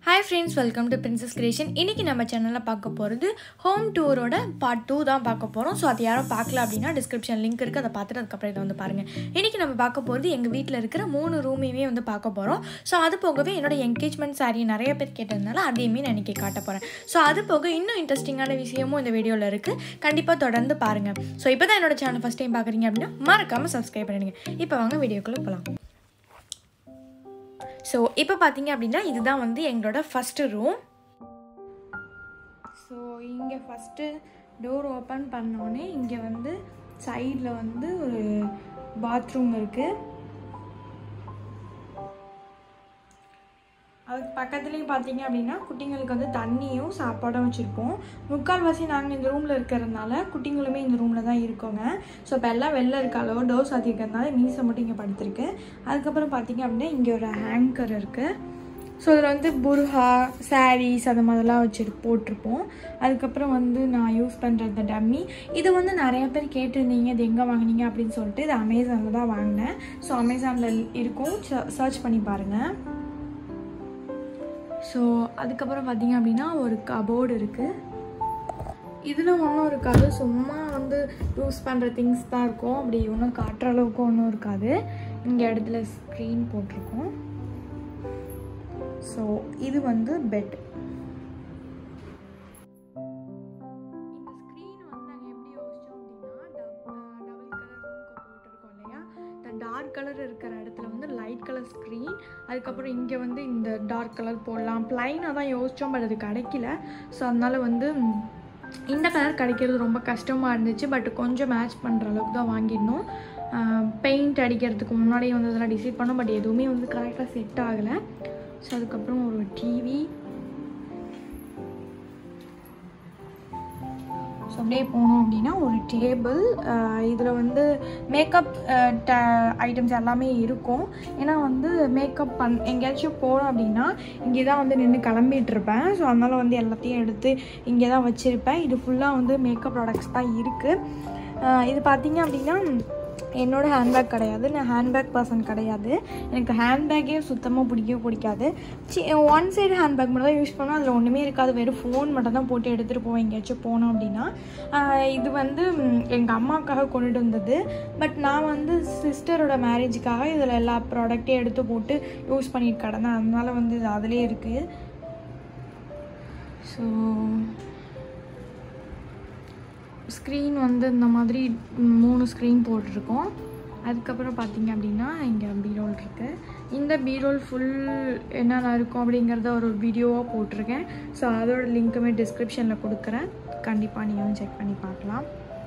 Hi friends welcome to princess creation இன்றைக்கி நம்ம சேனலில் பார்க்க போகிறது ஹோம் டூரோட பார்ட் டூ தான் பார்க்க போகிறோம் ஸோ அது யாரும் பார்க்கல அப்படின்னா டிஸ்கிரிப்ஷன் லிங்க் இருக்குது அதை பார்த்துட்டு அதுக்கப்புறம் இதை வந்து பாருங்கள் இன்றைக்கி நம்ம பார்க்க போகிறது எங்கள் வீட்டில் இருக்கிற மூணு ரூமையுமே வந்து பார்க்க போகிறோம் ஸோ அது போகவே என்னோட என்கேஜ்மெண்ட் சாரீ நிறைய பேர் கேட்டதுனால அதையுமே நான் இன்றைக்கி காட்ட போகிறேன் ஸோ அது போக இன்னும் இன்ட்ரெஸ்டிங்கான விஷயமும் இந்த வீடியோவில் இருக்குது கண்டிப்பாக தொடர்ந்து பாருங்கள் ஸோ இப்போ தான் என்னோட சேனல் ஃபஸ்ட் டைம் பார்க்குறீங்க அப்படின்னா மறக்காமல் சப்ஸ்கிரைப் பண்ணிடுங்க இப்போ வாங்க வீடியோக்குள்ளே போகலாம் ஸோ இப்போ பார்த்தீங்க அப்படின்னா இதுதான் வந்து எங்களோட ஃபஸ்ட்டு ரூம் ஸோ இங்கே ஃபஸ்ட்டு டோர் ஓப்பன் பண்ணோடனே இங்கே வந்து சைடில் வந்து ஒரு பாத்ரூம் இருக்குது அதுக்கு பக்கத்துலேயும் பார்த்தீங்க அப்படின்னா குட்டிங்களுக்கு வந்து தண்ணியும் சாப்பாடும் வச்சுருப்போம் முக்கால்வாசி நாங்கள் இந்த ரூமில் இருக்கிறதுனால குட்டிங்களுமே இந்த ரூமில் தான் இருக்கோங்க ஸோ இப்போ எல்லாம் வெளில இருக்காளோ டோர் சாத்திருக்கிறதுனால மீசை மட்டும் இங்கே படுத்திருக்கு அதுக்கப்புறம் பார்த்தீங்க அப்படின்னா இங்கே ஒரு ஹேங்கர் இருக்குது ஸோ இதில் வந்து புர்ஹா சாரீஸ் அந்த மாதிரிலாம் வச்சுட்டு போட்டிருப்போம் அதுக்கப்புறம் வந்து நான் யூஸ் பண்ணுற இந்த டம்மி இது வந்து நிறைய பேர் கேட்டிருந்தீங்க இது எங்கே வாங்கினீங்க அப்படின்னு சொல்லிட்டு இது அமேசானில் தான் வாங்கினேன் ஸோ அமேசானில் இருக்கும் சர்ச் பண்ணி பாருங்கள் ஸோ அதுக்கப்புறம் பார்த்தீங்க அப்படின்னா ஒரு கபோர்டு இருக்குது இதில் ஒன்றும் இருக்காது சும்மா வந்து யூஸ் பண்ணுற திங்ஸ் தான் இருக்கும் அப்படி ஒன்றும் காட்டுற அளவுக்கு ஒன்றும் இருக்காது இங்கே இடத்துல ஸ்க்ரீன் போட்டிருக்கோம் ஸோ இது வந்து பெட் இந்த ஸ்க்ரீன் வந்து நாங்கள் எப்படி யோசித்தோம் அப்படின்னா டபுள் கலர் ரூம்க்கு போட்டிருக்கோம் இல்லையா இந்த டார்க் கலர் இருக்கிற இடத்துல வந்து லைட் கலர் ஸ்க்ரீன் அதுக்கப்புறம் இங்கே வந்து இந்த டார்க் கலர் போடலாம் ப்ளைனாக தான் யோசித்தோம் பட் அது கிடைக்கல ஸோ அதனால் வந்து இந்த கலர் கிடைக்கிறது ரொம்ப கஷ்டமாக இருந்துச்சு பட் கொஞ்சம் மேட்ச் பண்ணுற அளவுக்கு தான் வாங்கிடணும் பெயிண்ட் அடிக்கிறதுக்கு முன்னாடியே வந்து அதெல்லாம் டிசைட் பண்ணோம் பட் எதுவுமே வந்து கரெக்டாக செட் ஆகலை ஸோ அதுக்கப்புறம் ஒரு டிவி ஸோ அப்படியே போனோம் அப்படின்னா ஒரு டேபிள் இதில் வந்து மேக்கப் ஐட்டம்ஸ் எல்லாமே இருக்கும் ஏன்னா வந்து மேக்கப் பண் எங்கேயாச்சும் போகிறோம் அப்படின்னா இங்கே தான் வந்து நின்று கிளம்பிட்டு இருப்பேன் ஸோ அதனால் வந்து எல்லாத்தையும் எடுத்து இங்கே தான் வச்சுருப்பேன் இது ஃபுல்லாக வந்து மேக்கப் ப்ராடக்ட்ஸ் தான் இருக்குது இது பார்த்தீங்க அப்படின்னா என்னோடய ஹேண்ட்பேக் கிடையாது நான் ஹேண்ட்பேக் பர்சன் கிடையாது எனக்கு ஹேண்ட்பேக்கே சுத்தமாக பிடிக்கவே பிடிக்காது சி ஒன் சைடு ஹேண்ட்பேக் மட்டும் தான் யூஸ் பண்ணோம் அதில் ஒன்றுமே இருக்காது வெறும் ஃபோன் மட்டும் தான் போட்டு எடுத்துகிட்டு போவோம் எங்கேயாச்சும் போனோம் அப்படின்னா இது வந்து எங்கள் அம்மாவுக்காக கொண்டுட்டு வந்தது பட் நான் வந்து சிஸ்டரோட மேரேஜுக்காக இதில் எல்லா ப்ராடக்ட்டையும் எடுத்து போட்டு யூஸ் பண்ணிட்டு கிடந்தேன் அதனால வந்து இது அதிலே இருக்குது ஸோ ஸ்க்ரீன் வந்து இந்த மாதிரி மூணு ஸ்க்ரீன் போட்டிருக்கோம் அதுக்கப்புறம் பார்த்தீங்க அப்படின்னா இங்கே பீரோல் இருக்குது இந்த பீரோல் ஃபுல் என்னென்ன இருக்கும் அப்படிங்கிறத ஒரு வீடியோவாக போட்டிருக்கேன் ஸோ அதோட லிங்க்குமே டிஸ்கிரிப்ஷனில் கொடுக்குறேன் கண்டிப்பாக நீங்கள் வந்து செக் பண்ணி பார்க்கலாம்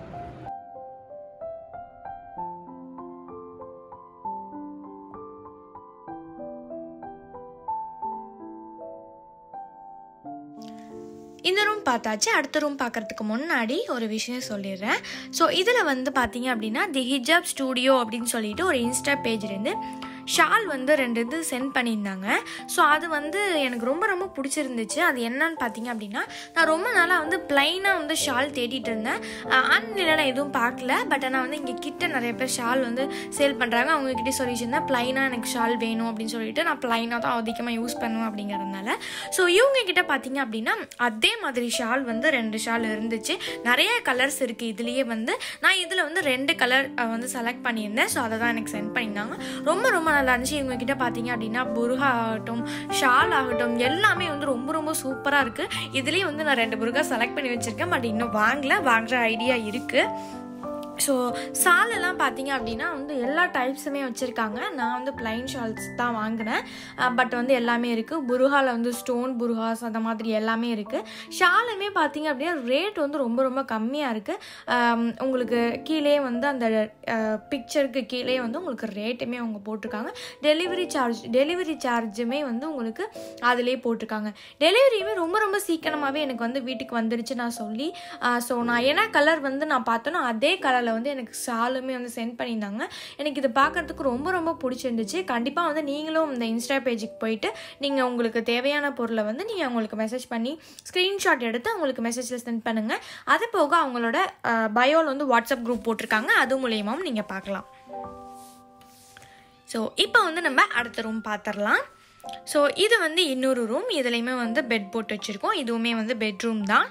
இந்த ரூம் பார்த்தாச்சு அடுத்த ரூம் பார்க்குறதுக்கு முன்னாடி ஒரு விஷயம் சொல்லிடுறேன் ஸோ இதில் வந்து பார்த்தீங்க அப்படின்னா தி ஹிஜாப் ஸ்டூடியோ அப்படின்னு சொல்லிட்டு ஒரு இன்ஸ்டா பேஜ்லேருந்து ஷால் வந்து ரெண்டு இது சென்ட் பண்ணியிருந்தாங்க ஸோ அது வந்து எனக்கு ரொம்ப ரொம்ப பிடிச்சிருந்துச்சு அது என்னன்னு பார்த்தீங்க அப்படின்னா நான் ரொம்ப நாளாக வந்து ப்ளைனாக வந்து ஷால் தேடிட்டு இருந்தேன் ஆன்லைனில் நான் எதுவும் பார்க்கல பட் ஆனால் வந்து இங்கே கிட்ட நிறைய பேர் ஷால் வந்து சேல் பண்ணுறாங்க அவங்கக்கிட்டே சொல்லிச்சிருந்தேன் ப்ளைனாக எனக்கு ஷால் வேணும் அப்படின்னு சொல்லிட்டு நான் ப்ளைனாக தான் அதிகமாக யூஸ் பண்ணுவேன் அப்படிங்கிறதுனால ஸோ இவங்க கிட்ட பார்த்தீங்க அப்படின்னா அதே மாதிரி ஷால் வந்து ரெண்டு ஷால் இருந்துச்சு நிறைய கலர்ஸ் இருக்குது இதுலேயே வந்து நான் இதில் வந்து ரெண்டு கலர் வந்து செலக்ட் பண்ணியிருந்தேன் ஸோ அதை தான் எனக்கு சென்ட் பண்ணியிருந்தாங்க ரொம்ப ரொம்ப நல்லா இருந்துச்சு இவங்க கிட்ட பார்த்தீங்க அப்படின்னா புருகா ஆகட்டும் ஷால் ஆகட்டும் எல்லாமே வந்து ரொம்ப ரொம்ப சூப்பராக இருக்குது இதுலேயே வந்து நான் ரெண்டு புருகா செலக்ட் பண்ணி வச்சுருக்கேன் பட் இன்னும் வாங்கல வாங்குற ஐடியா இருக்குது ஸோ ஷாலெல்லாம் பார்த்தீங்க அப்படின்னா வந்து எல்லா டைப்ஸுமே வச்சுருக்காங்க நான் வந்து பிளைன் ஷால்ஸ் தான் வாங்கினேன் பட் வந்து எல்லாமே இருக்குது புருஹாவில் வந்து ஸ்டோன் புருஹாஸ் அந்த மாதிரி எல்லாமே இருக்குது ஷாலுமே பார்த்தீங்க அப்படின்னா ரேட் வந்து ரொம்ப ரொம்ப கம்மியாக இருக்குது உங்களுக்கு கீழே வந்து அந்த பிக்சருக்கு கீழே வந்து உங்களுக்கு ரேட்டுமே அவங்க போட்டிருக்காங்க டெலிவரி சார்ஜ் டெலிவரி சார்ஜுமே வந்து உங்களுக்கு அதிலே போட்டிருக்காங்க டெலிவரியுமே ரொம்ப ரொம்ப சீக்கிரமாகவே எனக்கு வந்து வீட்டுக்கு வந்துருச்சு நான் சொல்லி ஸோ நான் என்ன கலர் வந்து நான் பார்த்தேனோ அதே கலரில் வந்து எனக்கு ஷாலுமே வந்து சென்ட் பண்ணியிருந்தாங்க எனக்கு இது பார்க்குறதுக்கு ரொம்ப ரொம்ப பிடிச்சிருந்துச்சு கண்டிப்பாக வந்து நீங்களும் இந்த இன்ஸ்டா பேஜுக்கு போயிட்டு நீங்கள் உங்களுக்கு தேவையான பொருளை வந்து நீங்கள் அவங்களுக்கு மெசேஜ் பண்ணி ஸ்க்ரீன்ஷாட் எடுத்து அவங்களுக்கு மெசேஜில் சென்ட் பண்ணுங்கள் அது போக அவங்களோட பயோவில் வந்து வாட்ஸ்அப் குரூப் போட்டிருக்காங்க அது மூலியமாகவும் நீங்கள் பார்க்கலாம் ஸோ இப்போ வந்து நம்ம அடுத்த ரூம் பார்த்துடலாம் ஸோ இது வந்து இன்னொரு ரூம் இதுலேயுமே வந்து பெட் போட்டு வச்சுருக்கோம் இதுவுமே வந்து பெட்ரூம் தான்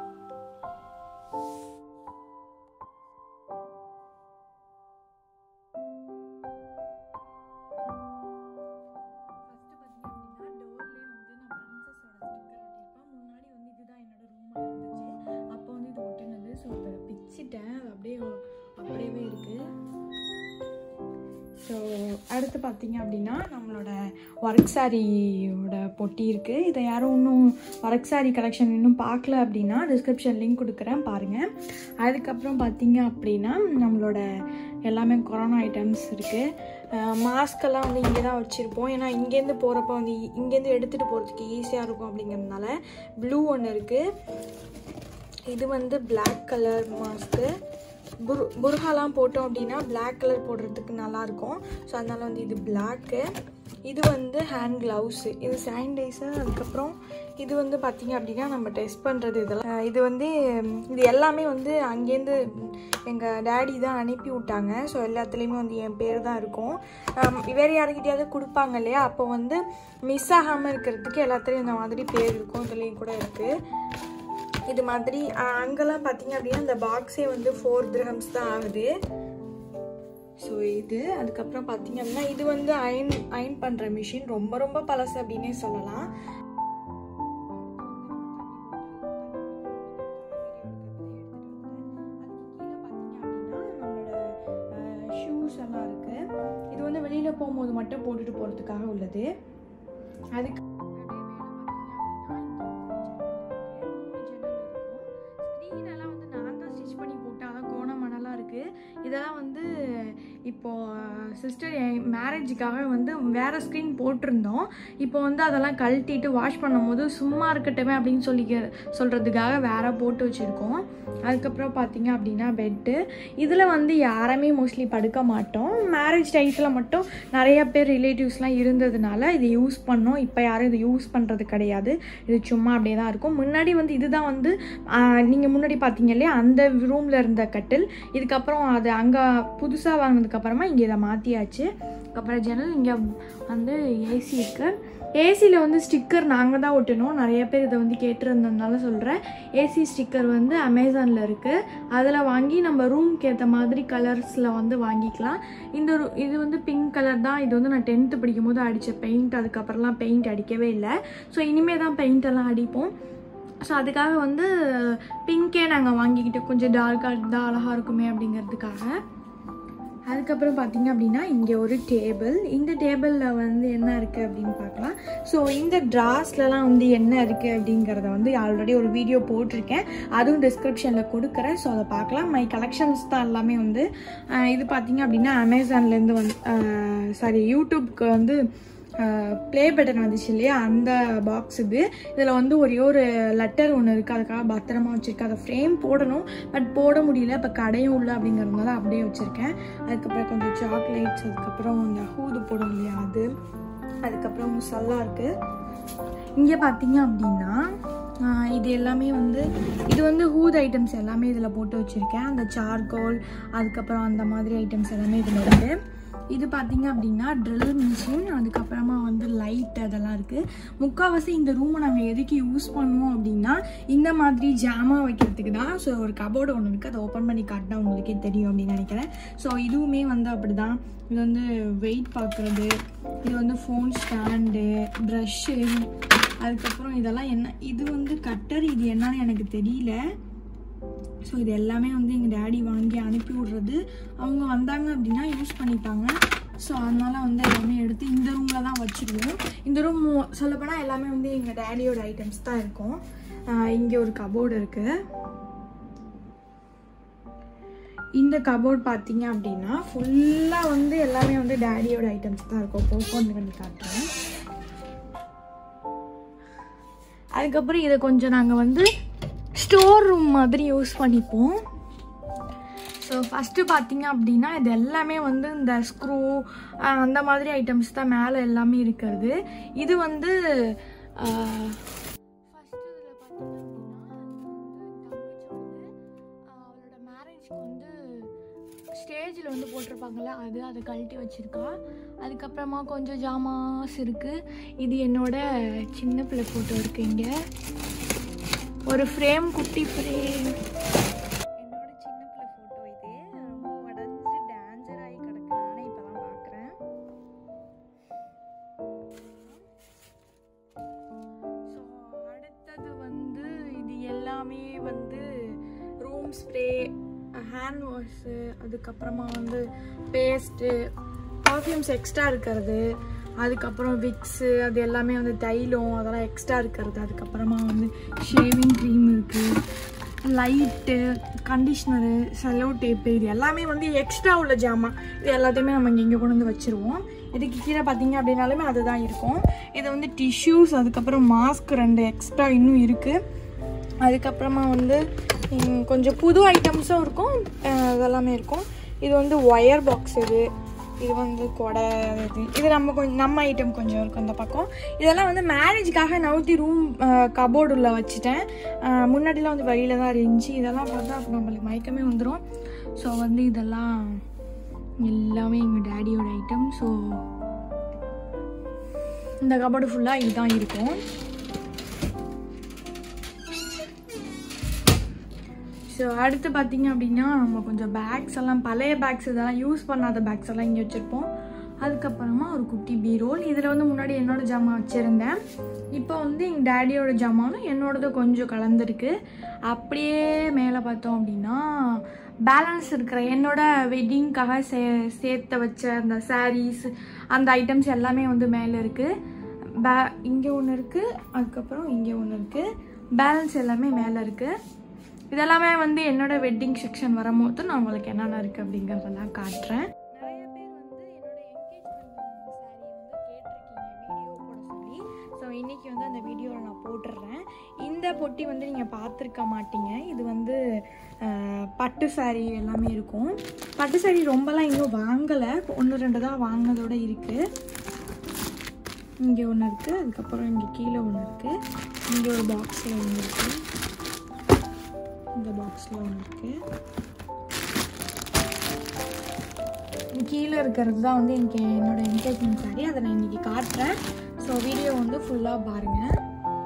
அப்போ வந்து இது ஒட்டினது ஸோ இப்போ பிச்சிட்டேன் அது அப்படியே அப்படியே இருக்கு ஸோ அடுத்து பார்த்தீங்க அப்படின்னா நம்மளோட ஒர்க் சாரியோட பொட்டி இருக்குது இதை யாரும் இன்னும் ஒர்க் சாரி கலெக்ஷன் இன்னும் பார்க்கல அப்படின்னா டிஸ்கிரிப்ஷன் லிங்க் கொடுக்குறேன் பாருங்கள் அதுக்கப்புறம் பார்த்தீங்க அப்படின்னா நம்மளோட எல்லாமே கொரோனா ஐட்டம்ஸ் இருக்குது மாஸ்கெல்லாம் வந்து இங்கே தான் வச்சுருப்போம் ஏன்னா இங்கேருந்து போகிறப்ப வந்து இங்கேருந்து எடுத்துகிட்டு போகிறதுக்கு ஈஸியாக இருக்கும் அப்படிங்கிறதுனால ப்ளூ ஒன்று இருக்குது இது வந்து Black கலர் மாஸ்க்கு புர் புர்ஹாலாம் போட்டோம் அப்படின்னா Black கலர் போடுறதுக்கு நல்லாயிருக்கும் ஸோ அதனால் வந்து இது பிளாக்கு இது வந்து ஹேண்ட் க்ளவுஸு இது சானிடைசர் அதுக்கப்புறம் இது வந்து பார்த்திங்க அப்படின்னா நம்ம டெஸ்ட் பண்ணுறது இதெல்லாம் அஹ் இது வந்து ம், இது எல்லாமே வந்து அங்கேருந்து எங்கள் டேடி தான் அனுப்பி விட்டாங்க ஸோ எல்லாத்துலேயுமே வந்து என் பேர் தான் இருக்கும் ஆம், வேறு யாருக்கிட்டையாவது கொடுப்பாங்க இல்லையா அப்போ வந்து மிஸ் ஆகாமல் இருக்கிறதுக்கு எல்லாத்துலேயும் இந்த மாதிரி பேர் இருக்கும் இதுலேயும் கூட இருக்குது இது மாதிரி அஹ், அங்கெல்லாம் பார்த்தீங்க அப்படின்னா இந்த பாக்ஸே வந்து ஃபோர் திரஹம்ஸ் தான் ஆகுது ஸோ இது அதுக்கப்புறம் பார்த்தீங்க அப்படின்னா இது வந்து அயன் அயன் பண்ணுற மிஷின் ரொம்ப ரொம்ப பழசு அப்படின்னே சொல்லலாம் ஷூஸ் எல்லாம் இருக்கு இது வந்து வெளியில போகும்போது மட்டும் போட்டுட்டு போறதுக்காக உள்ளது அதுக்கு ஸ்க்ரீனெல்லாம் வந்து நான் தான் ஸ்டிச் பண்ணி போட்டேன் அதான் கோணமணலாக இருக்குது இதெல்லாம் வந்து இப்போது சிஸ்டர் என் மேரேஜுக்காக வந்து வேறு ஸ்க்ரீன் போட்டிருந்தோம் இப்போ வந்து அதெல்லாம் கழட்டிட்டு வாஷ் பண்ணும்போது சும்மா இருக்கட்டுமே அப்படின்னு சொல்லி சொல்கிறதுக்காக வேற போட்டு வச்சுருக்கோம் அதுக்கப்புறம் பார்த்தீங்க அப்படின்னா பெட்டு இதில் வந்து யாருமே மோஸ்ட்லி படுக்க மாட்டோம் மேரேஜ் டைத்தில் மட்டும் நிறைய பேர் ரிலேட்டிவ்ஸ்லாம் இருந்ததுனால இதை யூஸ் பண்ணோம் இப்போ யாரும் இதை யூஸ் பண்ணுறது கிடையாது இது சும்மா அப்படியே தான் இருக்கும் முன்னாடி வந்து இதுதான் வந்து நீங்கள் முன்னாடி பார்த்தீங்க இல்லையா அந்த ரூமில் இருந்த கட்டில் இதுக்கப்புறம் அது அங்கே புதுசாக வாங்கினதுக்கப்புறமா இங்கே இதை மாற்றியாச்சு அப்புறம் ஜன்னல் இங்கே வந்து ஏசி இருக்கு ஏசியில் வந்து ஸ்டிக்கர் நாங்கள் தான் ஒட்டணும் நிறைய பேர் இதை வந்து கேட்டிருந்ததுனால சொல்கிறேன் ஏசி ஸ்டிக்கர் வந்து அமேசானில் இருக்குது அதில் வாங்கி நம்ம ரூம்க்கு ஏற்ற மாதிரி கலர்ஸில் வந்து வாங்கிக்கலாம் இந்த ரு- இது வந்து பிங்க் கலர் தான் இது வந்து நான் டென்த்து படிக்கும் போது அடித்த பெயிண்ட் அதுக்கப்புறம்லாம் பெயிண்ட் அடிக்கவே இல்லை ஸோ இனிமே தான் பெயிண்ட் எல்லாம் அடிப்போம் ஸோ அதுக்காக வந்து பிங்கே நாங்கள் வாங்கிக்கிட்டோம் கொஞ்சம் டார்க்காக இருந்தால் அழகாக இருக்குமே அப்படிங்கிறதுக்காக அதுக்கப்புறம் பார்த்தீங்க அப்படின்னா இங்கே ஒரு டேபிள் இந்த டேபிளில் வந்து என்ன இருக்குது அப்படின்னு பார்க்கலாம் ஸோ இந்த ட்ராஸ்லலாம் வந்து என்ன இருக்குது அப்படிங்கிறத வந்து ஆல்ரெடி ஒரு வீடியோ போட்டிருக்கேன் அதுவும் டிஸ்கிரிப்ஷனில் கொடுக்குறேன் ஸோ அதை பார்க்கலாம் மை கலெக்ஷன்ஸ் தான் எல்லாமே வந்து அஹ், இது பார்த்தீங்க அப்படின்னா அமேசான்லேருந்து வந்து சாரி யூடியூப்க்கு வந்து ப்ளே பட்டன் வந்துச்சு இல்லையா அந்த பாக்ஸ் இது இதில் வந்து ஒரே ஒரு லெட்டர் ஒன்று இருக்குது அதுக்காக பத்திரமா வச்சுருக்கேன் அதை ஃப்ரேம் போடணும் பட் போட முடியல இப்போ கடையும் இல்லை அப்படிங்கிறதுனால அப்படியே வச்சுருக்கேன் அதுக்கப்புறம் கொஞ்சம் சாக்லேட்ஸ் அதுக்கப்புறம் இந்த ஹூது போடும் இல்லையா அது அதுக்கப்புறம் முசல்லா இருக்குது இங்கே பார்த்தீங்க அப்படின்னா ஆஹ், இது எல்லாமே வந்து இது வந்து ஹூத் ஐட்டம்ஸ் எல்லாமே இதில் போட்டு வச்சுருக்கேன் அந்த சார்கோல் அதுக்கப்புறம் அந்த மாதிரி ஐட்டம்ஸ் எல்லாமே இதில் இருக்குது இது பார்த்தீங்க அப்படின்னா ட்ரில் மிஷின் அதுக்கப்புறமா வந்து லைட் அதெல்லாம் இருக்குது முக்கால்வாசி இந்த ரூமை நாங்கள் எதுக்கு யூஸ் பண்ணுவோம் அப்படின்னா இந்த மாதிரி ஜாமா வைக்கிறதுக்கு தான் ஸோ ஒரு கபோர்டு ஒன்று இருக்குது அதை ஓப்பன் பண்ணி காட்டினா உங்களுக்கே தெரியும் அப்படின்னு நினைக்கிறேன் ஸோ இதுவுமே வந்து அப்படி தான் இது வந்து வெயிட் பார்க்குறது இது வந்து ஃபோன் ஸ்டாண்டு ப்ரஷ்ஷு அதுக்கப்புறம் இதெல்லாம் என்ன இது வந்து கட்டர் இது என்னன்னு எனக்கு தெரியல ஸோ இது எல்லாமே வந்து எங்கள் டேடி வாங்கி அனுப்பி விட்றது அவங்க வந்தாங்க அப்படின்னா யூஸ் பண்ணிப்பாங்க ஸோ அதனால வந்து எல்லாமே எடுத்து இந்த ரூமில் தான் வச்சுருவோம் இந்த ரூம் சொல்லப்போனால் எல்லாமே வந்து எங்கள் டேடியோட ஐட்டம்ஸ் தான் இருக்கும் இங்கே ஒரு கபோர்டு இருக்குது இந்த கபோர்ட் பார்த்தீங்க அப்படின்னா ஃபுல்லாக வந்து எல்லாமே வந்து டேடியோட ஐட்டம்ஸ் தான் இருக்கும் போக்கோன்னு பண்ணி காட்டுறேன் அதுக்கப்புறம் இதை கொஞ்சம் நாங்கள் வந்து ஸ்டோர் ரூம் மாதிரி யூஸ் பண்ணிப்போம் ஸோ ஃபஸ்ட்டு பார்த்தீங்க அப்படின்னா இது எல்லாமே வந்து இந்த ஸ்க்ரூ அந்த மாதிரி ஐட்டம்ஸ் தான் மேலே எல்லாமே இருக்கிறது இது வந்து ஃபஸ்ட்டு இதில் பார்த்தீங்க அப்படின்னா இது வந்து தங்கச்சியோடது அவளோட மேரேஜ்க்கு வந்து ஸ்டேஜ் மேரேஜில் வந்து போட்டிருப்பாங்கல்ல அது அதை கழட்டி வச்சுருக்கா அதுக்கப்புறமா கொஞ்சம் ஜாமாஸ் இருக்குது இது என்னோட சின்ன பிள்ளை ஃபோட்டோ இருக்குது இங்கே ஒரு ஃப்ரேம் குட்டி ஃப்ரேம் என்னோட சின்ன பிள்ளை ஃபோட்டோ இது ரொம்ப உடஞ்சி டேஞ்சர் ஆகி கிடக்கு நானே இப்போ தான் பார்க்குறேன் ஸோ அடுத்தது வந்து இது எல்லாமே வந்து ரூம் ஸ்ப்ரே ஹேண்ட் வாஷு அதுக்கப்புறமா வந்து பேஸ்ட்டு பர்ஃப்யூம்ஸ் எக்ஸ்ட்ரா இருக்கிறது அதுக்கப்புறம் விக்ஸு அது எல்லாமே வந்து தைலம் அதெல்லாம் எக்ஸ்ட்ரா இருக்கிறது அதுக்கப்புறமா வந்து ஷேவிங் க்ரீம் இருக்குது லைட்டு கண்டிஷ்னரு செலோ டேப்பு இது எல்லாமே வந்து எக்ஸ்ட்ரா உள்ள ஜாமான் இது எல்லாத்தையுமே நம்ம இங்கே இங்கே கொண்டு வந்து வச்சுருவோம் இதுக்கு கீழே பார்த்தீங்க அப்படின்னாலுமே அதுதான் இருக்கும் இது வந்து டிஷ்யூஸ் அதுக்கப்புறம் மாஸ்க் ரெண்டு எக்ஸ்ட்ரா இன்னும் இருக்குது அதுக்கப்புறமா வந்து ம், கொஞ்சம் புது ஐட்டம்ஸும் இருக்கும் அஹ், இதெல்லாமே இருக்கும் இது வந்து ஒயர் பாக்ஸ் இது இது வந்து கொடை இது இது நம்ம கொஞ்சம் நம்ம ஐட்டம் கொஞ்சம் இருக்கும் இந்த பக்கம் இதெல்லாம் வந்து மேரேஜ்க்காக நவுத்தி ரூம் கபோர்டு உள்ள வச்சுட்டேன் அஹ், முன்னாடிலாம் வந்து வெளியில தான் இருந்துச்சு இதெல்லாம் பார்த்தா அப்போ நம்மளுக்கு மயக்கமே வந்துடும் ஸோ வந்து இதெல்லாம் எல்லாமே எங்கள் டேடியோட ஐட்டம் ஸோ இந்த கபோர்டு ஃபுல்லாக இதுதான் இருக்கும் ஸோ அடுத்து பார்த்தீங்க அப்படின்னா நம்ம கொஞ்சம் பேக்ஸ் எல்லாம் பழைய பேக்ஸ் இதெல்லாம் யூஸ் பண்ணாத பேக்ஸ் எல்லாம் இங்கே வச்சுருப்போம் அதுக்கப்புறமா ஒரு குட்டி பீரோல் இதில் வந்து முன்னாடி என்னோட ஜாமான் வச்சுருந்தேன் இப்போ வந்து எங்கள் டேடியோட ஜாமானும் என்னோடது கொஞ்சம் கலந்துருக்கு அப்படியே மேலே பார்த்தோம் அப்படின்னா பேலன்ஸ் இருக்கிற என்னோட வெட்டிங்க்காக சே சேர்த்து வச்ச அந்த சாரீஸ் அந்த ஐட்டம்ஸ் எல்லாமே வந்து மேலே இருக்குது பே இங்கே ஒன்று இருக்குது அதுக்கப்புறம் இங்கே ஒன்று இருக்குது பேலன்ஸ் எல்லாமே மேலே இருக்குது இதெல்லாமே வந்து என்னோட வெட்டிங் செக்ஷன் வரும்போது நான் உங்களுக்கு என்னென்ன இருக்குது அப்படிங்கிறதெல்லாம் காட்டுறேன் நிறைய பேர் வந்து என்னோட என்கேஜ்மெண்ட் சாரீ வந்து கேட்டிருக்கீங்க வீடியோ போட சொல்லி ஸோ இன்றைக்கி வந்து அந்த வீடியோவில் நான் போட்டுடுறேன் இந்த பொட்டி வந்து நீங்கள் பார்த்துருக்க மாட்டீங்க இது வந்து அஹ், பட்டு saree எல்லாமே இருக்கும் பட்டு saree ரொம்பலாம் இன்னும் வாங்கலை ஒன்று ரெண்டு தான் வாங்கினதோட இருக்குது இங்கே ஒன்று இருக்குது அதுக்கப்புறம் இங்கே கீழே ஒன்று இருக்குது இங்கே ஒரு பாக்ஸில் ஒன்று இருக்குது இந்த பாக்ஸில் ஒன்று இருக்குது கீழே இருக்கிறது தான் வந்து எனக்கு என்னோட என்கேஜ்மெண்ட் சாரி அதை நான் இன்னைக்கு காட்டுறேன் ஸோ வீடியோ வந்து ஃபுல்லாக பாருங்கள்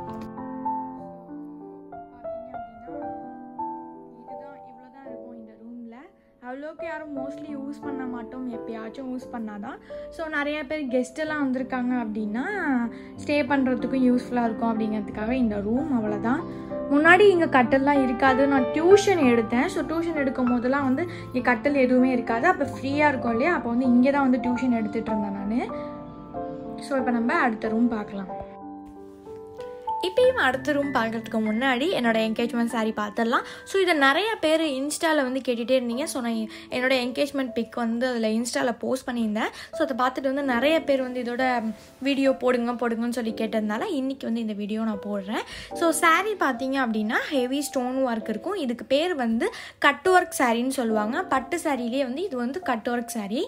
இதுதான் இவ்வளோ தான் இருக்கும் இந்த ரூமில் அவ்வளோக்கு யாரும் மோஸ்ட்லி யூஸ் பண்ண மாட்டோம் எப்பயாச்சும் யூஸ் பண்ணாதான் ஸோ நிறைய பேர் கெஸ்ட் எல்லாம் வந்திருக்காங்க அப்படின்னா ஸ்டே பண்ணுறதுக்கும் யூஸ்ஃபுல்லாக இருக்கும் அப்படிங்கிறதுக்காக இந்த ரூம் அவ்வளோதான் முன்னாடி இங்கே கட்டல்லாம் இருக்காது நான் டியூஷன் எடுத்தேன் ஸோ டியூஷன் எடுக்கும் போதெல்லாம் வந்து இங்கே கட்டல் எதுவுமே இருக்காது அப்போ ஃப்ரீயாக இருக்கும் இல்லையா அப்போ வந்து இங்கே தான் வந்து டியூஷன் எடுத்துகிட்டு இருந்தேன் நான் ஸோ இப்போ நம்ம அடுத்த ரூம் பார்க்கலாம் இப்பயும் அடுத்த ரூம் பார்க்கறதுக்கு முன்னாடி என்னோட என்கேஜ்மெண்ட் saree பார்த்துடலாம் ஸோ இதை நிறைய பேர் இன்ஸ்டாவில் வந்து கேட்டுகிட்டே இருந்தீங்க ஸோ நான் என்னோட என்கேஜ்மெண்ட் பிக் வந்து அதில் இன்ஸ்டாவில் போஸ்ட் பண்ணியிருந்தேன் ஸோ அதை பார்த்துட்டு வந்து நிறைய பேர் வந்து இதோட வீடியோ போடுங்க போடுங்கன்னு சொல்லி கேட்டதுனால இன்றைக்கி வந்து இந்த வீடியோ நான் போடுறேன் ஸோ saree பார்த்தீங்க அப்படின்னா ஹெவி ஸ்டோன் ஒர்க் இருக்கும் இதுக்கு பேர் வந்து கட் ஒர்க் சாரின்னு சொல்லுவாங்க பட்டு சாரிலேயே வந்து இது வந்து கட் ஒர்க் saree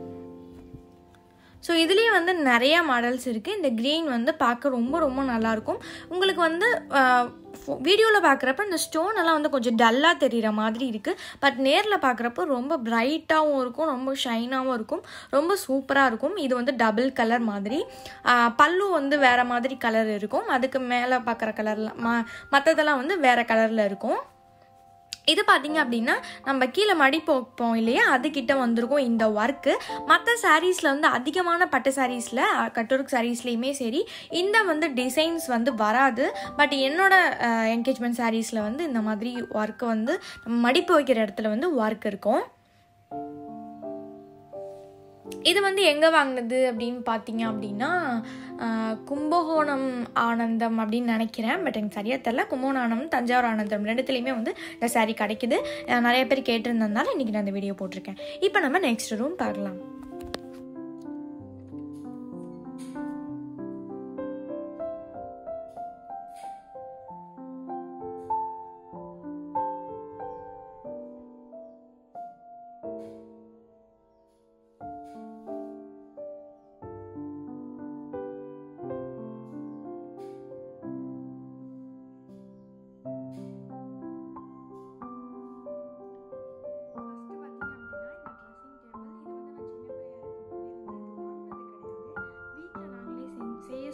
ஸோ இதுலேயே வந்து நிறைய மாடல்ஸ் இருக்குது இந்த க்ரீன் வந்து பார்க்க ரொம்ப ரொம்ப நல்லாயிருக்கும் உங்களுக்கு வந்து வீடியோவில் பார்க்குறப்ப இந்த ஸ்டோன் எல்லாம் வந்து கொஞ்சம் டல்லாக தெரிகிற மாதிரி இருக்குது பட் நேரில் பார்க்குறப்போ ரொம்ப பிரைட்டாகவும் இருக்கும் ரொம்ப ஷைனாகவும் இருக்கும் ரொம்ப சூப்பராக இருக்கும் இது வந்து டபுள் கலர் மாதிரி ஆஹ் பல்லு வந்து வேறு மாதிரி கலர் இருக்கும் அதுக்கு மேலே பார்க்குற கலரில் ம மற்றதெல்லாம் வந்து வேறு கலரில் இருக்கும் இது பார்த்தீங்க அப்படின்னா நம்ம கீழே மடி போப்போம் இல்லையா அதுக்கிட்ட வந்திருக்கும் இந்த ஒர்க்கு மற்ற சாரீஸில் வந்து அதிகமான பட்டு சாரீஸில் கட்டூருக்கு சாரீஸ்லேயுமே சரி இந்த வந்து டிசைன்ஸ் வந்து வராது பட் என்னோட என்கேஜ்மெண்ட் சாரீஸில் வந்து இந்த மாதிரி ஒர்க்கு வந்து நம்ம மடிப்பு வைக்கிற இடத்துல வந்து ஒர்க் இருக்கும் இது வந்து எங்கே வாங்கினது அப்படின்னு பார்த்தீங்க அப்படின்னா ஆஹ், கும்பகோணம் ஆனந்தம் அப்படின்னு நினைக்கிறேன் பட் எனக்கு சரியாக தெரில கும்பகோணம் ஆனந்தம் தஞ்சாவூர் ஆனந்தம் ரெண்டுத்துலேயுமே வந்து இந்த saree கிடைக்குது அஹ், நிறைய பேர் கேட்டிருந்ததுனால இன்றைக்கி நான் இந்த வீடியோ போட்டிருக்கேன் இப்போ நம்ம நெக்ஸ்ட் ரூம் பார்க்கலாம் ஃபஸ்ட்டு பார்த்தீங்க அப்படின்னா இந்த ட்ரெஸ்ஸிங்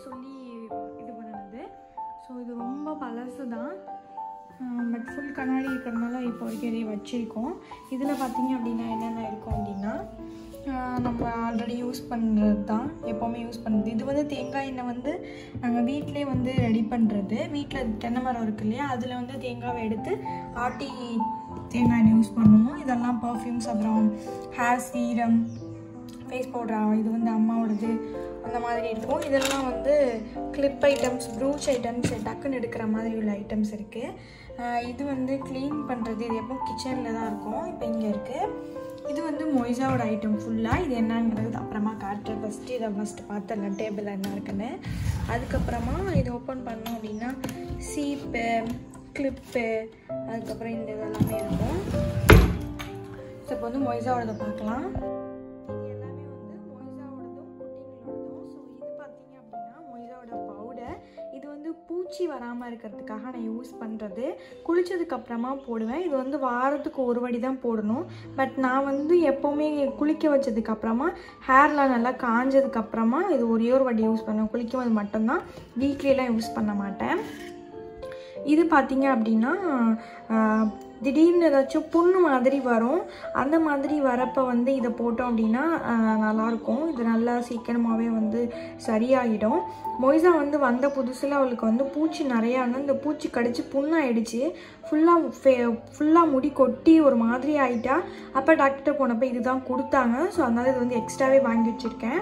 சொல்லி இது பண்ணினது ஸோ இது ரொம்ப பழசு தான் பட் ஃபுல் கண்ணாடி இருக்கிறதுனால இப்போ வரைக்கும் இதையே வச்சுருக்கோம் இதில் பார்த்தீங்க அப்படின்னா என்னென்ன இருக்கும் அப்படின்னா ஆஹ் நம்ம ஆல்ரெடி யூஸ் பண்ணுறது தான் எப்போவுமே யூஸ் பண்ணுறது இது வந்து தேங்காய் எண்ணெய் வந்து நாங்கள் வீட்டிலே வந்து ரெடி பண்ணுறது வீட்டில் தென்னை மரம் இருக்கு இல்லையா அதில் வந்து தேங்காவை எடுத்து ஆட்டி தேங்காய் எண்ணெய் யூஸ் பண்ணுவோம் இதெல்லாம் பர்ஃப்யூம்ஸ் அப்புறம் ஹேர் சீரம் ஃபேஸ் பவுடர் இது வந்து அம்மாவோடது அந்த மாதிரி இருக்கும் இதெல்லாம் வந்து கிளிப் ஐட்டம்ஸ் ப்ரூச் ஐட்டம்ஸ் டக்குன்னு எடுக்கிற மாதிரி உள்ள ஐட்டம்ஸ் இருக்குது இது வந்து க்ளீன் பண்ணுறது இது எப்போ கிச்சனில் தான் இருக்கும் இப்போ இங்கே இருக்குது இது வந்து மொய்ஸாவோட ஐட்டம் ஃபுல்லாக இது என்னங்கிறது அப்புறமா காட்டுறேன் ஃபஸ்ட்டு இதை ஃபஸ்ட்டு பார்த்துடலாம் டேபிள் என்ன இருக்குன்னு அதுக்கப்புறமா இதை ஓப்பன் பண்ணோம் அப்படின்னா சீப்பு கிளிப்பு அதுக்கப்புறம் இந்த இதெல்லாமே இருக்கும் ஸோ இப்போ வந்து மொய்ஸாவோடதை பார்க்கலாம் இது எல்லாமே வந்து மொய்ஸாவோடதும் குட்டிங்களோடதும் ஸோ இது பார்த்தீங்க அப்படின்னா மொய்ஸாவோட பவுடர் இது வந்து பூச்சி வராமல் இருக்கிறதுக்காக நான் யூஸ் பண்ணுறது குளிச்சதுக்கு அப்புறமா போடுவேன் இது வந்து வாரத்துக்கு ஒரு வாட்டி தான் போடணும் பட் நான் வந்து எப்போவுமே குளிக்க வச்சதுக்கு அப்புறமா ஹேர்லாம் நல்லா காஞ்சதுக்கு அப்புறமா இது ஒரே ஒரு வாட்டி யூஸ் பண்ணுவேன் குளிக்கும் போது மட்டும்தான் வீக்லியெலாம் யூஸ் பண்ண மாட்டேன் இது பார்த்தீங்க அப்படின்னா ஆஹ், திடீர்னு ஏதாச்சும் புண்ணு மாதிரி வரும் அந்த மாதிரி வரப்போ வந்து இதை போட்டோம் அப்படின்னா ஆஹ், நல்லாயிருக்கும் இது நல்லா சீக்கிரமாகவே வந்து சரியாகிடும் மொய்சா வந்து வந்த புதுசில் அவளுக்கு வந்து பூச்சி நிறையா வந்து இந்த பூச்சி கடிச்சு புண்ணாயிடுச்சு ஃபுல்லாக ஃபே ஃபுல்லாக முடி கொட்டி ஒரு மாதிரி ஆயிட்டா அப்போ டாக்டர்கிட்ட போனப்போ இதுதான் கொடுத்தாங்க ஸோ அதனால் இது வந்து எக்ஸ்ட்ராவே வாங்கி வச்சுருக்கேன்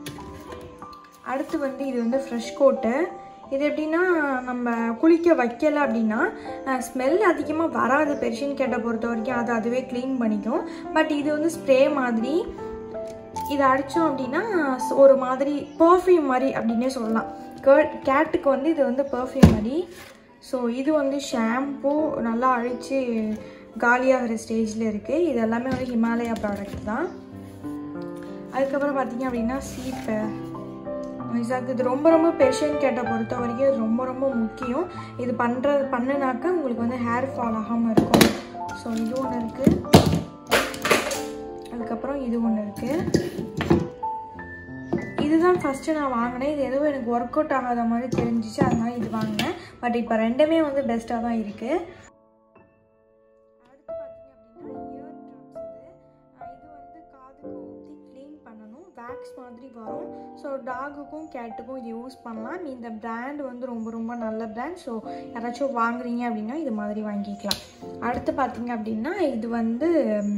அடுத்து வந்து இது வந்து ஃப்ரெஷ் கோட்டு இது எப்படின்னா நம்ம குளிக்க வைக்கல அப்படின்னா ஸ்மெல் அதிகமாக வராது பெர்ஷியன் கேட்டை பொறுத்த வரைக்கும் அது அதுவே க்ளீன் பண்ணிக்கும் பட் இது வந்து ஸ்ப்ரே மாதிரி இதை அடித்தோம் அப்படின்னா ஸ்- ஒரு மாதிரி பர்ஃப்யூம் மாதிரி அப்படின்னே சொல்லலாம் கேட் கேட்டுக்கு வந்து இது வந்து பர்ஃப்யூம் மாதிரி ஸோ இது வந்து ஷாம்பூ நல்லா அழித்து காலியாகிற ஸ்டேஜில் இருக்குது இது எல்லாமே வந்து ஹிமாலயா ப்ராடக்ட் தான் அதுக்கப்புறம் பார்த்தீங்க அப்படின்னா சீப்பு இசாக்கு இது ரொம்ப ரொம்ப பெர்ஷியன் கேட்டை பொறுத்த வரைக்கும் இது ரொம்ப ரொம்ப முக்கியம் இது பண்ணுற பண்ணுனாக்கா உங்களுக்கு வந்து ஹேர் ஃபால் ஆகாமல் இருக்கும் ஸோ இது ஒன்று இருக்குது அதுக்கப்புறம் இது ஒன்று இருக்குது இதுதான் ஃபஸ்ட்டு நான் வாங்கினேன் இது எதுவும் எனக்கு ஒர்க் அவுட் ஆகாத மாதிரி தெரிஞ்சிச்சு அதனால இது வாங்கினேன் பட் இப்போ ரெண்டுமே வந்து பெஸ்ட்டாக தான் இருக்குது அடுத்து பார்த்தீங்க அப்படின்னா இயர் ட்ராப்ஸ் இது அஹ் இது வந்து காதுக்கு ஊற்றி க்ளீன் பண்ணணும் வேக்ஸ் மாதிரி வரும் ஸோ டாகுக்கும் கேட்டுக்கும் இது யூஸ் பண்ணலாம் இந்த பிராண்ட் வந்து ரொம்ப ரொம்ப நல்ல பிராண்ட் ஸோ யாராச்சும் வாங்குறீங்க அப்படின்னா இது மாதிரி வாங்கிக்கலாம் அடுத்து பார்த்தீங்க அப்படின்னா இது வந்து ம்,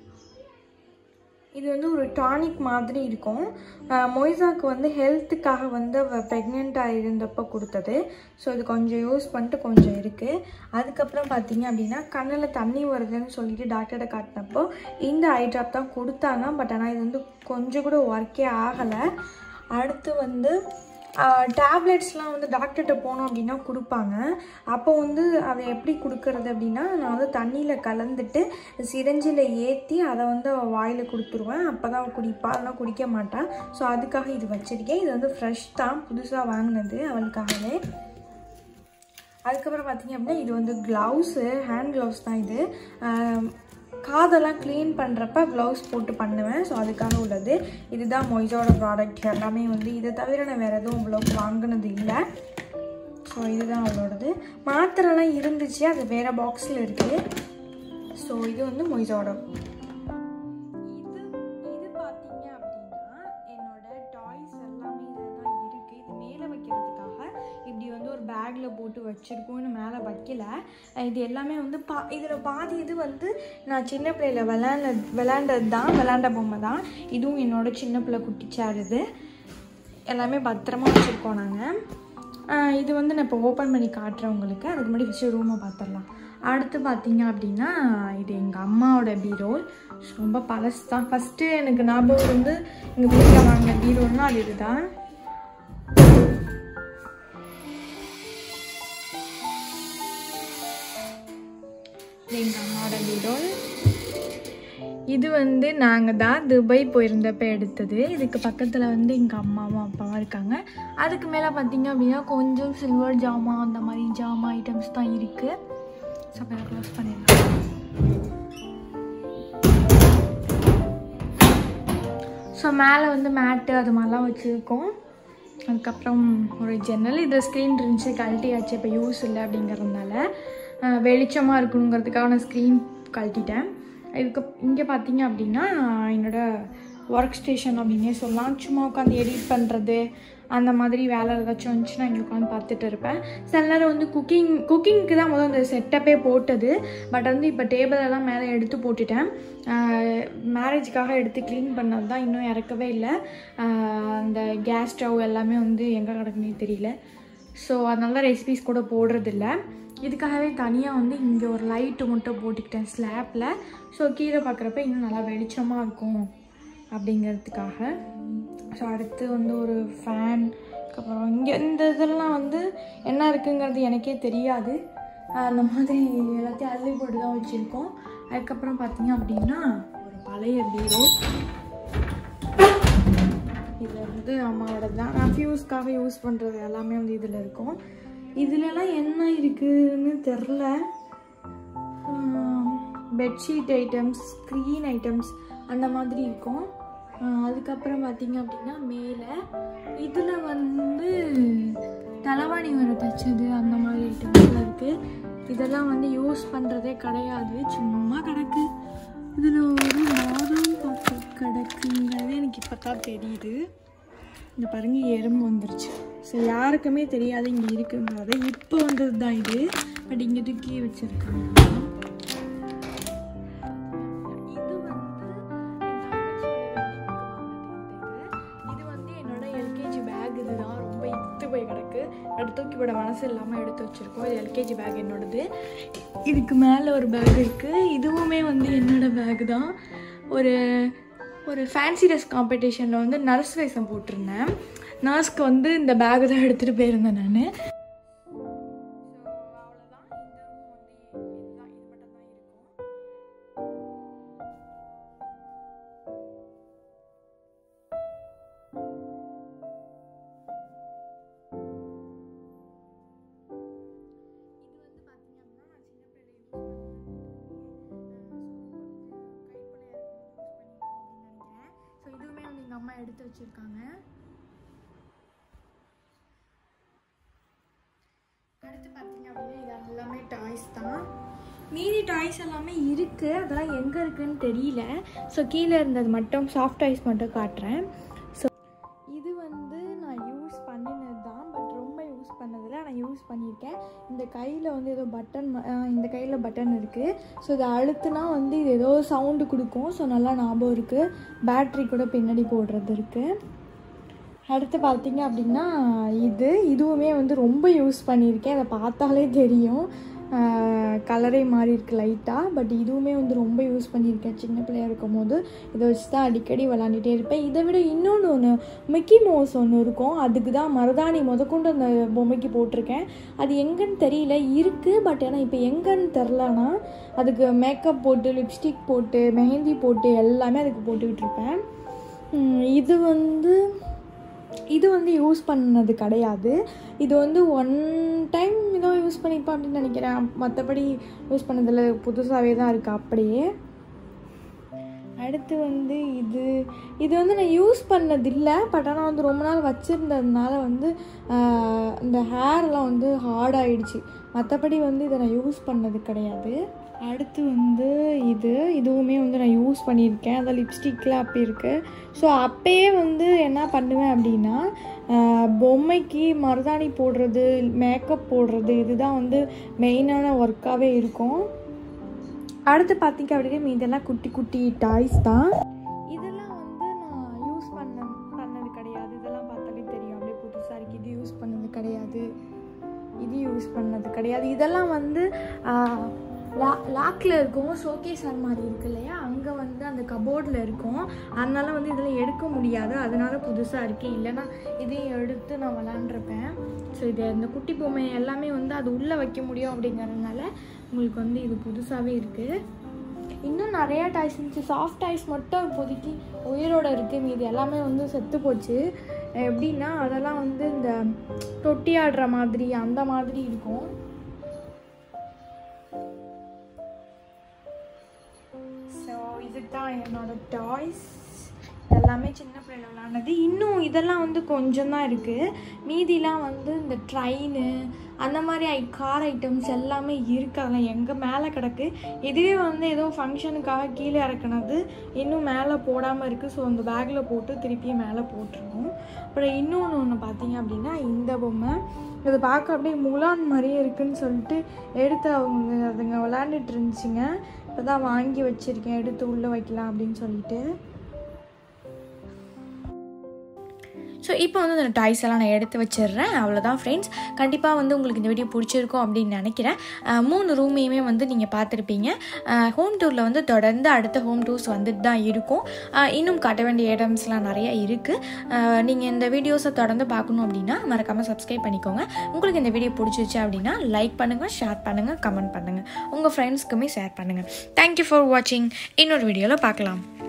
இது வந்து ஒரு டானிக் மாதிரி இருக்கும் அஹ் மொய்சாக்கு வந்து ஹெல்த்துக்காக வந்து அவள் ப்ரெக்னெண்ட்டாக இருந்தப்போ கொடுத்தது ஸோ இது கொஞ்சம் யூஸ் பண்ணிட்டு கொஞ்சம் இருக்குது அதுக்கப்புறம் பார்த்தீங்க அப்படின்னா கண்ணில் தண்ணி வருதுன்னு சொல்லிட்டு டாக்டர்கிட்ட காட்டினப்போ இந்த ஐ ட்ராப் தான் கொடுத்தாங்க பட் ஆனால் இது வந்து கொஞ்சம் கூட ஒர்க்கே ஆகலை அடுத்து வந்து டேப்லெட்ஸ்லாம் வந்து டாக்டர்கிட்ட போனோம் அப்படின்னா கொடுப்பாங்க அப்போ வந்து அதை எப்படி கொடுக்கறது அப்படின்னா நான் வந்து தண்ணியில் கலந்துட்டு சிரஞ்சில் ஏற்றி அதை வந்து அவள் வாயில் கொடுத்துருவேன் அப்போ தான் அவள் குடிப்பா அதெல்லாம் குடிக்க மாட்டாள் ஸோ அதுக்காக இது வச்சுருக்கேன் இது வந்து ஃப்ரெஷ் தான் புதுசாக வாங்கினது அவளுக்காகவே அதுக்கப்புறம் பார்த்தீங்க அப்படின்னா இது வந்து க்ளவுஸு ஹேண்ட் க்ளவுஸ் தான் இது ஆம், காதெல்லாம் க்ளீன் பண்ணுறப்ப க்ளவுஸ் போட்டு பண்ணுவேன் ஸோ அதுக்காக உள்ளது இதுதான் மொய்ஸோட ப்ராடக்ட் எல்லாமே வந்து இதை தவிர நான் வேறு எதுவும் அவ்வளோக்கு வாங்கினது இல்லை ஸோ இதுதான் அவளோடது மாத்திரைலாம் இருந்துச்சு அது வேறு பாக்ஸில் இருக்குது ஸோ இது வந்து மொய்ஸோட இது இது பார்த்தீங்க அப்படின்னா என்னோட டாய்ஸ் எல்லாமே இதில் தான் இருக்குது இது மேலே வைக்கிறதுக்காக இப்படி வந்து ஒரு பேக்கில் போட்டு வச்சுருக்கோன்னு மேலே வைக்கல அஹ் இது எல்லாமே வந்து பா இதில் பாதி இது வந்து நான் சின்ன பிள்ளையில விளாண்ட விளாண்டது தான் விளாண்ட பொம்மை தான் இதுவும் என்னோட சின்ன பிள்ளை குட்டி சேர் இது எல்லாமே பத்திரமா வச்சுருக்கோம் நாங்கள் இது வந்து நான் இப்போ ஓப்பன் பண்ணி காட்டுறேன் உங்களுக்கு அதுக்கு முன்னாடி ஃபஸ்ட்டு ரூமை பார்த்துடலாம் அடுத்து பார்த்தீங்க அப்படின்னா இது எங்கள் அம்மாவோட பீரோல் ரொம்ப பழசு தான் ஃபஸ்ட்டு எனக்கு ஞாபகம் வந்து எங்கள் வீட்டில் வாங்கின பீரோல்னா அது இதுதான் இது எங்கள் அம்மாவோட பீரோல் இது வந்து நாங்கள் தான் துபாய் போயிருந்தப்ப எடுத்தது இதுக்கு பக்கத்தில் வந்து எங்கள் அம்மாவும் அப்பாவும் இருக்காங்க அதுக்கு மேலே பார்த்தீங்க அப்படின்னா கொஞ்சம் சில்வர் ஜாமான் அந்த மாதிரி ஜாமான் ஐட்டம்ஸ் தான் இருக்குது ஸோ அப்போ க்ளோஸ் பண்ணிடலாம் ஸோ மேலே வந்து மேட்டு அது மாதிரிலாம் வச்சுருக்கோம் அதுக்கப்புறம் ஒரு ஜன்னல் இதில் ஸ்க்ரீன் இருந்துச்சு கழட்டியாச்சு இப்போ யூஸ் இல்லை அப்படிங்கிறதுனால அஹ், வெளிச்சமாக இருக்கணுங்கிறதுக்காக நான் ஸ்க்ரீன் கழட்டிட்டேன் இதுக்கு இங்கே பார்த்தீங்க அப்படின்னா என்னோட ஒர்க் ஸ்டேஷன் அப்படின்னே சொல்லலாம் சும்மா உட்காந்து எடிட் பண்ணுறது அந்த மாதிரி வேலை ஏதாச்சும் வந்துச்சுன்னா இங்கே உட்காந்து பார்த்துட்டு இருப்பேன் சில நேரம் வந்து குக்கிங் குக்கிங்க்கு தான் முதல் அந்த செட்டப்பே போட்டது பட் வந்து இப்போ டேபிள் எல்லாம் மேலே எடுத்து போட்டுட்டேன் மேரேஜுக்காக எடுத்து க்ளீன் பண்ணது தான் இன்னும் இறக்கவே இல்லை ஆஹ் அந்த கேஸ் ஸ்டவ் எல்லாமே வந்து எங்கே கிடக்குன்னே தெரியல ஸோ அதனால ரெசிபிஸ் கூட போடுறதில்ல இதுக்காகவே தனியாக வந்து இங்கே ஒரு லைட்டு மட்டும் போட்டுக்கிட்டேன் ஸ்லாப்பில் ஸோ கீழே பார்க்குறப்ப இன்னும் நல்லா வெளிச்சமாக இருக்கும் அப்படிங்கிறதுக்காக ஸோ அடுத்து வந்து ஒரு ஃபேன் அதுக்கப்புறம் இங்கே இந்த இதெல்லாம் வந்து என்ன இருக்குங்கிறது எனக்கே தெரியாது அந்த மாதிரி எல்லாத்தையும் அள்ளி போட்டு தான் வச்சுருக்கோம் அதுக்கப்புறம் பார்த்தீங்க அப்படின்னா ஒரு பழைய பீரோ இது வந்து அம்மாவோட தான் நான் ஃபியூஸ்க்காக யூஸ் பண்ணுறது எல்லாமே வந்து இதில் இருக்கும் இதுலலாம் என்ன இருக்குன்னு தெரில பெட்ஷீட் ஐட்டம்ஸ் ஸ்க்ரீன் ஐட்டம்ஸ் அந்த மாதிரி இருக்கும் ஆஹ் அதுக்கப்புறம் பார்த்தீங்க அப்படின்னா மேலே இதில் வந்து தலைவாணி வர தச்சது அந்த மாதிரி ஐட்டம்ஸ்லாம் இருக்குது இதெல்லாம் வந்து யூஸ் பண்ணுறதே கிடையாது சும்மா கிடக்கு இதில் ஒரு பாதாம் பாக்கெட் கிடக்குங்கிறது எனக்கு இப்போ தான் தெரியுது இந்த பாருங்க எறும்பு வந்துருச்சு ஸோ யாருக்குமே தெரியாது இங்கே இருக்குங்கிறது இப்போ வந்தது தான் இது பட் இங்கே தூக்கி வச்சுருக்காங்க இது வந்து என் தங்கச்சியோட wedding க்கு வாங்கினது இந்த இது. இது வந்து என்னோட எல்கேஜி பேக் இதுதான் ரொம்ப இத்து போய் கிடக்கு எடுத்து தூக்கி விட மனசு இல்லாமல் எடுத்து வச்சுருக்கோம் இது எல்கேஜி பேக் என்னோடது இதுக்கு மேலே ஒரு பேக் இருக்குது இதுவுமே வந்து என்னோட பேக் தான் ஒரு ஒரு ஃபேன்சி ட்ரெஸ் காம்படிஷனில் வந்து நர்ஸ் வேஷம் போட்டிருந்தேன் நர்ஸ்க்கு வந்து இந்த பேக் தான் எடுத்துகிட்டு போயிருந்தேன் நான் இதுவுமே வந்து எங்கள் அம்மா எடுத்து வச்சுருக்காங்க அடுத்து பார்த்தீங்க அப்படின்னா இது எல்லாமே டாய்ஸ் தான் மீதி டாய்ஸ் எல்லாமே இருக்குது அதெல்லாம் எங்கே இருக்குன்னு தெரியல ஸோ கீழே இருந்தது மட்டும் சாஃப்ட் டாய்ஸ் மட்டும் காட்டுறேன் ஸோ இது வந்து நான் யூஸ் பண்ணினது தான் பட் ரொம்ப யூஸ் பண்ணதில்ல நான் யூஸ் பண்ணியிருக்கேன் இந்த கையில் வந்து ஏதோ பட்டன் இந்த கையில் பட்டன் இருக்குது ஸோ இதை அழுத்துனா வந்து இது ஏதோ சவுண்டு கொடுக்கும் ஸோ நல்லா ஞாபகம் இருக்குது பேட்ரி கூட பின்னாடி போடுறது இருக்குது அடுத்து பார்த்தீங்க அப்படின்னா இது இதுவுமே வந்து ரொம்ப யூஸ் பண்ணியிருக்கேன் அதை பார்த்தாலே தெரியும் கலரே மாறி இருக்கு லைட்டாக பட் இதுவுமே வந்து ரொம்ப யூஸ் பண்ணியிருக்கேன் சின்ன பிள்ளையா இருக்கும் போது இதை வச்சு தான் அடிக்கடி விளாண்டுட்டே இருப்பேன் இதை விட இன்னொன்று ஒன்று மிக்கி மோஸ் ஒன்று இருக்கும் அதுக்கு தான் மருதாணி முதற்கொண்டு அந்த பொம்மைக்கு போட்டிருக்கேன் அது எங்கன்னு தெரியல இருக்குது பட் ஆனால் இப்போ எங்கன்னு தெரிலனா அதுக்கு மேக்கப் போட்டு லிப்ஸ்டிக் போட்டு மெஹந்தி போட்டு எல்லாமே அதுக்கு போட்டுக்கிட்டு இருப்பேன் உம், இது வந்து இது வந்து யூஸ் பண்ணது கிடையாது இது வந்து ஒன் டைம் ஏதோ யூஸ் பண்ணியிருப்பேன் அப்படின்னு நினைக்கிறேன் மற்றபடி யூஸ் பண்ணதில்ல புதுசாகவே தான் இருக்குது அப்படியே அடுத்து வந்து இது இது வந்து நான் யூஸ் பண்ணதில்லை பட் ஆனால் வந்து ரொம்ப நாள் வச்சுருந்ததுனால வந்து ஆஹ், இந்த ஹேர்லாம் வந்து ஹார்ட் ஆயிடுச்சு மற்றபடி வந்து இதை நான் யூஸ் பண்ணது கிடையாது அடுத்து வந்து இது இதுவுமே வந்து நான் யூஸ் பண்ணியிருக்கேன் அந்த லிப்ஸ்டிக்கில் அப்படி இருக்குது ஸோ அப்பயே வந்து என்ன பண்ணுவேன் அப்படின்னா ஆஹ், பொம்மைக்கு மருதாணி போடுறது மேக்கப் போடுறது இதுதான் வந்து மெயினான ஒர்க்காகவே இருக்கும் அடுத்து பார்த்தீங்க அப்படின்னா இதெல்லாம் குட்டி குட்டி டாய்ஸ் தான் இதெல்லாம் வந்து நான் யூஸ் பண்ண பண்ணது கிடையாது இதெல்லாம் பார்த்தாலே தெரியும் அப்படியே புதுசாக இருக்குது இது யூஸ் பண்ணது கிடையாது இது யூஸ் பண்ணது கிடையாது இதெல்லாம் வந்து ஆஹ், லா லாக்கில் இருக்கும் ஷோகேஸ் மாதிரி இருக்கு இல்லையா அங்கே வந்து அந்த கபோர்டில் இருக்கும் அதனால வந்து இதெல்லாம் எடுக்க முடியாது அதனால புதுசாக இருக்குது இல்லைன்னா இதையும் எடுத்து நான் விளாண்டுருப்பேன் ஸோ இது இந்த குட்டி பொம்மை எல்லாமே வந்து அது உள்ளே வைக்க முடியும் அப்படிங்கிறதுனால உங்களுக்கு வந்து இது புதுசாகவே இருக்குது இன்னும் நிறையா டாய்ஸ் இருந்துச்சு சாஃப்ட் டாய்ஸ் மட்டும் இப்போதைக்கு உயிரோட இருக்குது மீதி எல்லாமே வந்து செத்து போச்சு எப்படின்னா அதெல்லாம் வந்து இந்த தொட்டி ஆடுற மாதிரி அந்த மாதிரி இருக்கும் ஸோ இதுதான் என்னோட டாய்ஸ் எல்லாமே சின்ன பிள்ளைல விளாண்டது இன்னும் இதெல்லாம் வந்து கொஞ்சம் தான் இருக்குது மீதிலாம் வந்து இந்த ட்ரெயின் அந்த மாதிரி ஐ கார் ஐட்டம்ஸ் எல்லாமே இருக்குது அதெல்லாம் எங்கே மேலே கிடக்கு இதுவே வந்து ஏதோ ஃபங்க்ஷனுக்காக கீழே இறக்குனது இன்னும் மேலே போடாமல் இருக்குது ஸோ அந்த பேக்கில் போட்டு திருப்பி மேலே போட்டுருணும் அப்புறம் இன்னொன்று ஒன்று பார்த்தீங்க அப்படின்னா இந்த பொம்மை இது பார்க்க அப்படியே முலான் மாதிரியே இருக்குன்னு சொல்லிட்டு எடுத்து அவங்க அதுங்க விளாண்டுட்டு இருந்துச்சுங்க இப்போ தான் வாங்கி வச்சுருக்கேன் எடுத்து உள்ளே வைக்கலாம் அப்படின்னு சொல்லிட்டு ஸோ இப்போ வந்து அந்த டாய்ஸ் எல்லாம் நான் எடுத்து வச்சிடுறேன் அவ்வளோதான் ஃப்ரெண்ட்ஸ் கண்டிப்பாக வந்து உங்களுக்கு இந்த வீடியோ பிடிச்சிருக்கும் அப்படின்னு நினைக்கிறேன் அஹ் மூணு ரூமையுமே வந்து நீங்கள் பார்த்துருப்பீங்க ஹோம் டூரில் வந்து தொடர்ந்து அடுத்த ஹோம் டூர்ஸ் வந்துட்டு தான் இருக்கும் அஹ் இன்னும் காட்ட வேண்டிய இடம்ஸ்லாம் நிறைய இருக்குது நீங்கள் இந்த வீடியோஸை தொடர்ந்து பார்க்கணும் அப்படின்னா மறக்காமல் சப்ஸ்கிரைப் பண்ணிக்கோங்க உங்களுக்கு இந்த வீடியோ பிடிச்சிருச்சு அப்படின்னா லைக் பண்ணுங்கள் ஷேர் பண்ணுங்கள் கமெண்ட் பண்ணுங்கள் உங்கள் ஃப்ரெண்ட்ஸ்க்குமே ஷேர் பண்ணுங்கள் தேங்க்யூ ஃபார் வாட்சிங் இன்னொரு வீடியோவில் பார்க்கலாம்